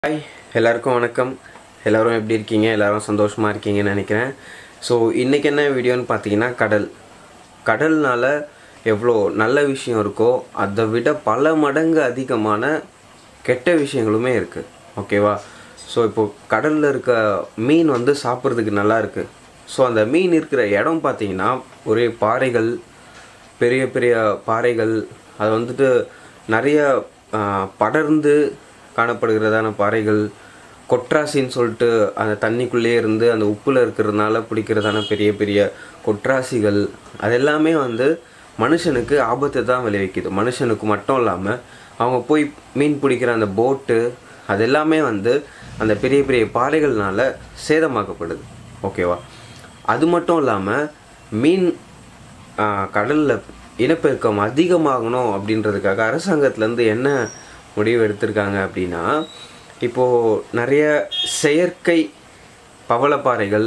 Hi எல்லாருக்கும் வணக்கம் எல்லோரும் எப்படி இருக்கீங்க எல்லோரும் சந்தோஷமாக இருக்கீங்கன்னு நினைக்கிறேன் ஸோ இன்றைக்கி என்ன வீடியோன்னு பார்த்தீங்கன்னா கடல் கடல்னால எவ்வளோ நல்ல விஷயம் இருக்கோ அதை விட பல மடங்கு அதிகமான கெட்ட விஷயங்களுமே இருக்குது ஓகேவா ஸோ இப்போது கடலில் இருக்க மீன் வந்து சாப்பிட்றதுக்கு நல்லா இருக்குது ஸோ அந்த மீன் இருக்கிற இடம் பார்த்தீங்கன்னா ஒரே பாறைகள் பெரிய பெரிய பாறைகள் அது வந்துட்டு நிறைய ஆ, படர்ந்து காணப்படுகிறதான பாறைகள் கொட்ராசின்னு சொல்லிட்டு அந்த தண்ணிக்குள்ளேயே இருந்து அந்த உப்பில் இருக்கிறதுனால பிடிக்கிறதான பெரிய பெரிய கொட்ராசிகள் அதெல்லாமே வந்து மனுஷனுக்கு ஆபத்தை தான் விளைவிக்குது மனுஷனுக்கு மட்டும் இல்லாமல் அவங்க போய் மீன் பிடிக்கிற அந்த போட்டு அது எல்லாமே வந்து அந்த பெரிய பெரிய பாறைகள்னால சேதமாக்கப்படுது ஓகேவா அது மட்டும் இல்லாமல் மீன் கடலில் இனப்பெருக்கம் அதிகமாகணும் அப்படின்றதுக்காக அரசாங்கத்துலேருந்து என்ன முடிவு எடுத்திருக்காங்க அப்படின்னா இப்போது நிறைய செயற்கை பவளப்பாறைகள்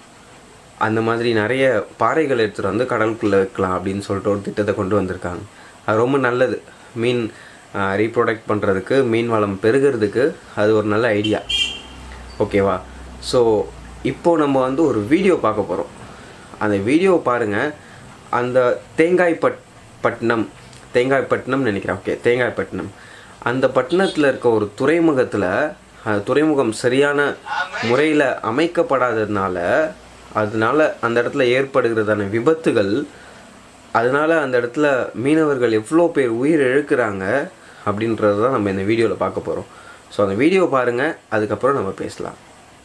அந்த மாதிரி நிறைய பாறைகள் எடுத்துகிட்டு வந்து கடலுக்குள்ளே வைக்கலாம் அப்படின்னு சொல்லிட்டு ஒரு திட்டத்தை கொண்டு வந்திருக்காங்க அது ரொம்ப நல்லது மீன் ரீப்ரொடக்ட் பண்ணுறதுக்கு மீன் வளம் பெருகிறதுக்கு அது ஒரு நல்ல ஐடியா ஓகேவா ஸோ இப்போது நம்ம வந்து ஒரு வீடியோ பார்க்க போகிறோம் அந்த வீடியோ பாருங்கள் அந்த தேங்காய்பட் பட்டினம் தேங்காய்பட்டினம் நினைக்கிறேன் ஓகே தேங்காய்பட்டினம் அந்த பட்டணத்தில் இருக்க ஒரு துறைமுகத்தில் அந்த துறைமுகம் சரியான முறையில் அமைக்கப்படாததுனால அதனால அந்த இடத்துல ஏற்படுகிறதான விபத்துகள் அதனால அந்த இடத்துல மீனவர்கள் எவ்வளோ பேர் உயிர் இழக்கிறாங்க அப்படின்றது தான் நம்ம இந்த வீடியோவில் பார்க்க போகிறோம் ஸோ அந்த வீடியோ பாருங்கள் அதுக்கப்புறம் நம்ம பேசலாம்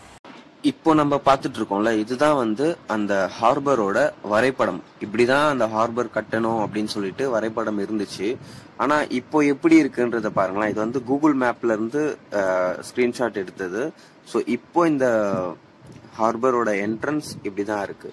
இப்போ நம்ம பார்த்துட்டு இருக்கோம்ல இதுதான் வந்து அந்த ஹார்பரோட வரைபடம் இப்படிதான் அந்த ஹார்பர் கட்டணும் அப்படின்னு சொல்லிட்டு வரைபடம் இருந்துச்சு ஆனா இப்போ எப்படி இருக்குன்றத பாருங்களேன் இது வந்து கூகுள் மேப்ல இருந்து ஸ்கிரீன்ஷாட் எடுத்தது ஸோ இப்போ இந்த ஹார்பரோட என்ட்ரன்ஸ் இப்படிதான் இருக்கு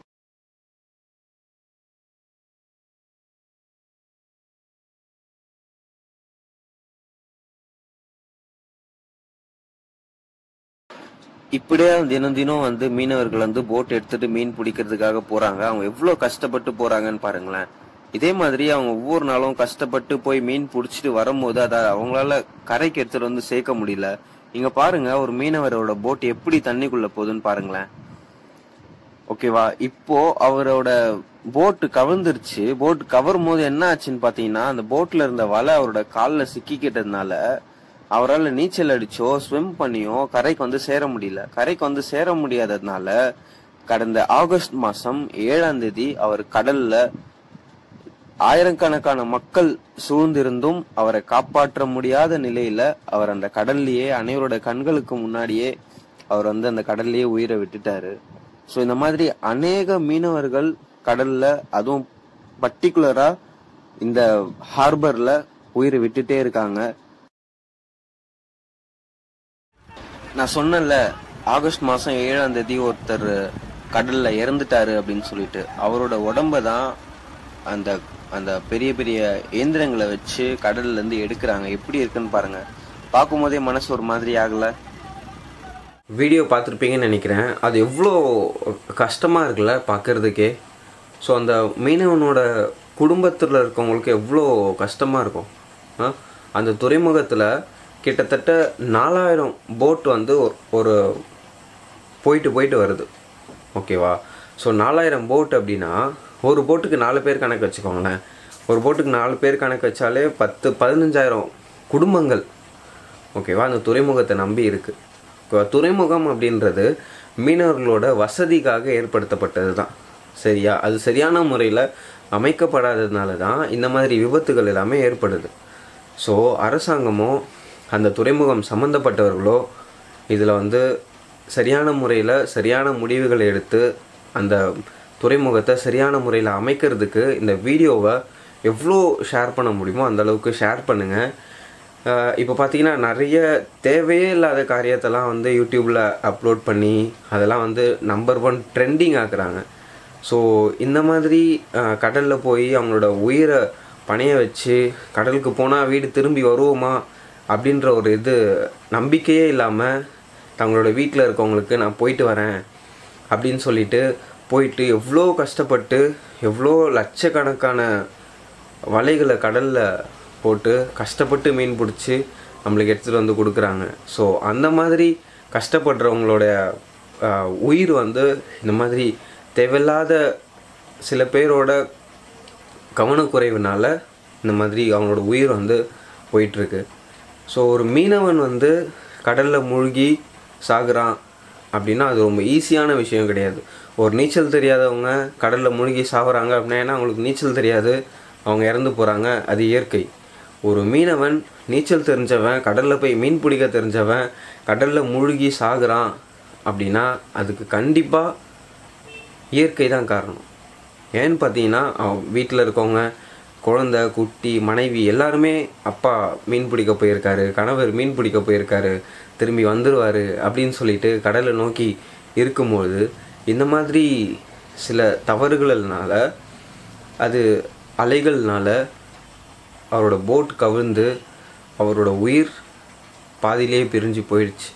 இப்படியே தினம் தினம் வந்து மீனவர்கள் வந்து போட் எடுத்துட்டு மீன் பிடிக்கிறதுக்காக போறாங்க அவங்க எவ்வளவு கஷ்டப்பட்டு போறாங்கன்னு பாருங்களேன் இதே மாதிரி அவங்க ஒவ்வொரு நாளும் கஷ்டப்பட்டு போய் மீன் பிடிச்சிட்டு வரும்போது அதை அவங்களால கரைக்கு எடுத்துட்டு வந்து சேர்க்க முடியல இங்க பாருங்க ஒரு மீனவரோட போட் எப்படி தண்ணிக்குள்ள போகுதுன்னு பாருங்களேன் ஓகேவா இப்போ அவரோட போட்டு கவிழ்ந்துருச்சு போட் கவரும் போது என்ன ஆச்சுன்னு பாத்தீங்கன்னா அந்த போட்ல இருந்த வலை அவரோட கால்ல சிக்கிக்கிட்டதுனால அவரால் நீச்சல் அடிச்சோ ஸ்விம் பண்ணியோ கரைக்கு வந்து சேர முடியல கரைக்கு வந்து சேர முடியாததுனால கடந்த ஆகஸ்ட் மாசம் ஏழாம் தேதி அவர் கடல்ல ஆயிரக்கணக்கான மக்கள் சூழ்ந்திருந்தும் அவரை காப்பாற்ற முடியாத நிலையில அவர் அந்த கடல்லையே அனைவரோட கண்களுக்கு முன்னாடியே அவர் வந்து அந்த கடல்லையே உயிரை விட்டுட்டாரு ஸோ இந்த மாதிரி அநேக மீனவர்கள் கடல்ல அதுவும் பர்டிகுலரா இந்த ஹார்பர்ல உயிரை விட்டுட்டே இருக்காங்க நான் சொன்னேன்ல ஆகஸ்ட் மாசம் ஏழாம் தேதி ஒருத்தர் கடல்ல இறந்துட்டாரு அப்படின்னு சொல்லிட்டு அவரோட உடம்ப தான் அந்த அந்த பெரிய பெரிய இயந்திரங்களை வச்சு கடல்ல இருந்து எடுக்கிறாங்க எப்படி இருக்குன்னு பாருங்க பார்க்கும் போதே மனசு ஒரு மாதிரி ஆகல வீடியோ பார்த்துருப்பீங்கன்னு நினைக்கிறேன் அது எவ்வளோ கஷ்டமாக இருக்குல்ல பார்க்கறதுக்கே ஸோ அந்த மீனவனோட குடும்பத்தில் இருக்கவங்களுக்கு எவ்வளோ கஷ்டமாக இருக்கும் ஆ? அந்த துறைமுகத்தில் கிட்டத்தட்ட நாலாயிரம் போட் வந்து ஒரு- ஒரு போயிட்டு போயிட்டு வருது ஓகேவா ஸோ நாலாயிரம் போட் அப்படின்னா ஒரு போட்டுக்கு நாலு பேர் கணக்கு வச்சுக்கோங்களேன் ஒரு போட்டுக்கு நாலு பேர் கணக்கு வச்சாலே பத்து பதினஞ்சாயிரம் குடும்பங்கள் ஓகேவா அந்த துறைமுகத்தை நம்பி இருக்கு ஓகேவா? துறைமுகம் அப்படின்றது மீனவர்களோட வசதிக்காக ஏற்படுத்தப்பட்டது தான் சரியா அது சரியான முறையில் அமைக்கப்படாததுனால தான் இந்த மாதிரி விபத்துகள் எல்லாமே ஏற்படுது ஸோ அரசாங்கமோ அந்த துறைமுகம் சம்மந்தப்பட்டவர்களோ இதில் வந்து சரியான முறையில் சரியான முடிவுகளை எடுத்து அந்த துறைமுகத்தை சரியான முறையில் அமைக்கிறதுக்கு இந்த வீடியோவை எவ்வளோ ஷேர் பண்ண முடியுமோ அந்த அளவுக்கு ஷேர் பண்ணுங்கள் இப்போ பார்த்தீங்கன்னா நிறைய தேவையே இல்லாத காரியத்தெல்லாம் வந்து யூடியூப்பில் அப்லோட் பண்ணி அதெல்லாம் வந்து நம்பர் ஒன் ட்ரெண்டிங் ஆக்குறாங்க ஸோ இந்த மாதிரி கடலில் போய் அவங்களோட உயிரை பணைய வச்சு கடலுக்கு போனால் வீடு திரும்பி வருவோமா அப்படின்ற ஒரு இது நம்பிக்கையே இல்லாமல் தங்களோட வீட்டில் இருக்கவங்களுக்கு நான் போயிட்டு வரேன் அப்படின்னு சொல்லிட்டு போயிட்டு எவ்வளோ கஷ்டப்பட்டு எவ்வளோ லட்சக்கணக்கான வலைகளை கடலில் போட்டு கஷ்டப்பட்டு மீன் பிடிச்சி நம்மளுக்கு எடுத்துகிட்டு வந்து கொடுக்குறாங்க ஸோ அந்த மாதிரி கஷ்டப்படுறவங்களோட ஆஹ், உயிர் வந்து இந்த மாதிரி தேவையில்லாத சில பேரோட கவனக்குறைவுனால இந்த மாதிரி அவங்களோட உயிர் வந்து போயிட்டுருக்கு ஸோ ஒரு மீனவன் வந்து கடலில் மூழ்கி சாகுறான் அப்படின்னா அது ரொம்ப ஈஸியான விஷயம் கிடையாது ஒரு நீச்சல் தெரியாதவங்க கடலில் மூழ்கி சாகுறாங்க அப்படின்னா ஏன்னா அவங்களுக்கு நீச்சல் தெரியாது அவங்க இறந்து போகிறாங்க அது இயற்கை ஒரு மீனவன் நீச்சல் தெரிஞ்சவன் கடலில் போய் மீன் பிடிக்க தெரிஞ்சவன் கடலில் மூழ்கி சாகுறான் அப்படின்னா அதுக்கு கண்டிப்பாக இயற்கை தான் காரணம் ஏன்னு பார்த்தீங்கன்னா அவன் வீட்டில் இருக்கவங்க குழந்தை குட்டி மனைவி எல்லாருமே அப்பா மீன் பிடிக்க போயிருக்காரு கணவர் மீன் பிடிக்க போயிருக்காரு திரும்பி வந்துடுவார் அப்படின்னு சொல்லிட்டு கடலை நோக்கி இருக்கும்போது இந்த மாதிரி சில தவறுகள்னால அது அலைகள்னால அவரோட போட் கவிழ்ந்து அவரோட உயிர் பாதியிலே பிரிஞ்சு போயிடுச்சு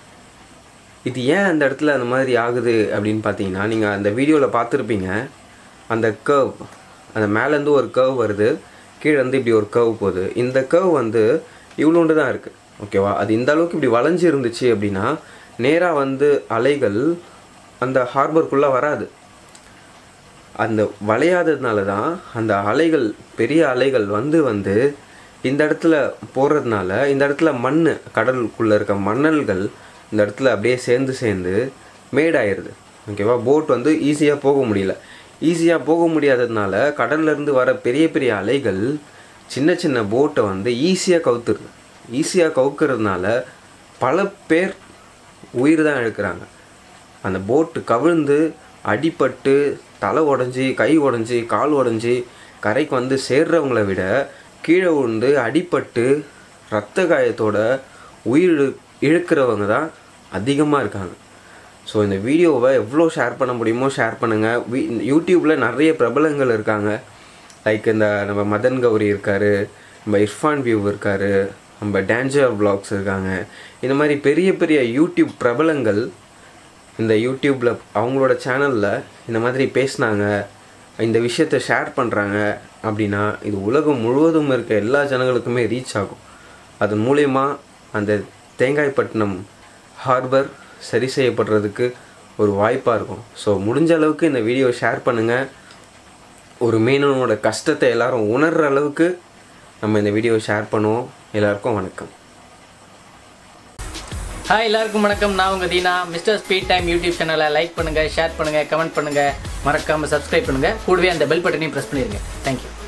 இது ஏன் அந்த இடத்துல அந்த மாதிரி ஆகுது அப்படின்னு பார்த்தீங்கன்னா நீங்கள் அந்த வீடியோவில் பார்த்துருப்பீங்க அந்த கர்வ் அந்த மேலேருந்து ஒரு கர்வ் வருது கீழே வந்து இப்படி ஒரு கர்வ் போகுது இந்த கர்வ் வந்து இவ்வளோண்டு தான் இருக்குது ஓகேவா அது இந்த அளவுக்கு இப்படி வளைஞ்சு இருந்துச்சு அப்படின்னா நேராக வந்து அலைகள் அந்த ஹார்பருக்குள்ளே வராது அந்த வளையாததுனால தான் அந்த அலைகள் பெரிய அலைகள் வந்து வந்து இந்த இடத்துல போடுறதுனால இந்த இடத்துல மண் கடலுக்குள்ளே இருக்க மணல்கள் இந்த இடத்துல அப்படியே சேர்ந்து சேர்ந்து மேடாயிருது ஓகேவா போட் வந்து ஈஸியாக போக முடியல ஈஸியாக போக முடியாததுனால கடல்ல இருந்து வர பெரிய பெரிய அலைகள் சின்ன சின்ன போட்டை வந்து ஈஸியாக கவுத்துருது ஈஸியாக கவுக்கிறதுனால பல பேர் உயிர் தான் இழக்கிறாங்க அந்த போட்டு கவிழ்ந்து அடிபட்டு தலை உடஞ்சி கை உடஞ்சி கால் உடஞ்சி கரைக்கு வந்து சேர்றவங்கள விட கீழே விழுந்து அடிபட்டு ரத்த காயத்தோட உயிர் இழு- இழக்கிறவங்க தான் அதிகமாக இருக்காங்க ஸோ இந்த வீடியோவை எவ்வளோ ஷேர் பண்ண முடியுமோ ஷேர் பண்ணுங்கள் வீ யூடியூப்பில் நிறைய பிரபலங்கள் இருக்காங்க லைக் இந்த நம்ம மதன் கௌரி இருக்கார் நம்ம இர்ஃபான் வியூ இருக்கார் நம்ம டேஞ்சர் vlogs இருக்காங்க இந்த மாதிரி பெரிய பெரிய யூடியூப் பிரபலங்கள் இந்த யூடியூப்பில் அவங்களோட சேனலில் இந்த மாதிரி பேசுனாங்க இந்த விஷயத்த ஷேர் பண்ணுறாங்க அப்படின்னா இது உலகம் முழுவதும் இருக்க எல்லா ஜனங்களுக்குமே ரீச் ஆகும் அதன் மூலயமா அந்த தேங்காய்பட்டினம் ஹார்பர் சரி செய்யப்படுறதுக்கு ஒரு வாய்ப்பாக இருக்கும் ஸோ முடிஞ்ச அளவுக்கு இந்த வீடியோ ஷேர் பண்ணுங்கள் ஒரு மீனவனோட கஷ்டத்தை எல்லாரும் உணர்கிற அளவுக்கு நம்ம இந்த வீடியோ ஷேர் பண்ணுவோம் எல்லாருக்கும் வணக்கம் ஹாய் எல்லாருக்கும் வணக்கம் நான் உங்கள் Dheena mister speed time YouTube சேனலை லைக் பண்ணுங்கள் ஷேர் பண்ணுங்கள் கமெண்ட் பண்ணுங்கள் மறக்காமல் சப்ஸ்கிரைப் பண்ணுங்கள் கூடவே அந்த பெல் பட்டனையும் ப்ரெஸ் பண்ணிடுங்க தேங்க்யூ